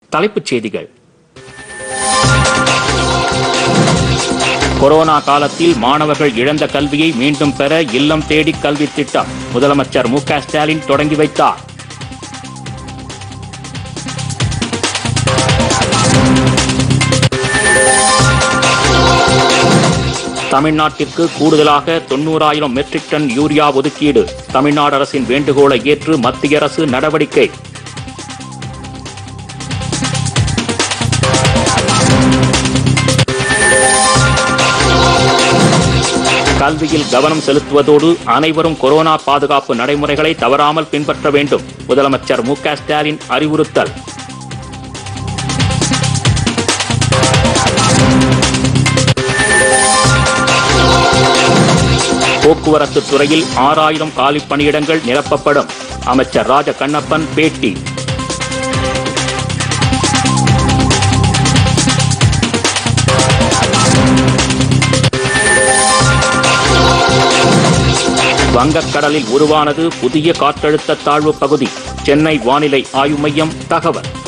தலைப்புச் செய்திகள் கொரோனா காலத்தில் மாணவர்கள் இழந்த கல்வியை மீண்டும் பெற இல்லம் தேடி கல்வி திட்டம் முதலமைச்சர் மு க ஸ்டாலின் தொடங்கி வைத்தார் தமிழ்நாட்டிற்கு கூடுதலாக தொண்ணூறாயிரம் மெட்ரிக் டன் யூரியா ஒதுக்கீடு தமிழ்நாடு அரசின் வேண்டுகோளை ஏற்று மத்திய அரசு நடவடிக்கை கல்வியில் கவனம் செலுத்துவதோடு அனைவரும் கொரோனா பாதுகாப்பு நடைமுறைகளை தவறாமல் பின்பற்ற வேண்டும் முதலமைச்சர் மு க ஸ்டாலின் அறிவுறுத்தல் போக்குவரத்து துறையில் ஆறாயிரம் காலி பணியிடங்கள் நிரப்பப்படும் அமைச்சர் ராஜ கண்ணப்பன் பேட்டி வங்கக்கடலில் உருவானது புதிய காற்றழுத்த தாழ்வு பகுதி சென்னை வானிலை ஆய்வு மையம் தகவல்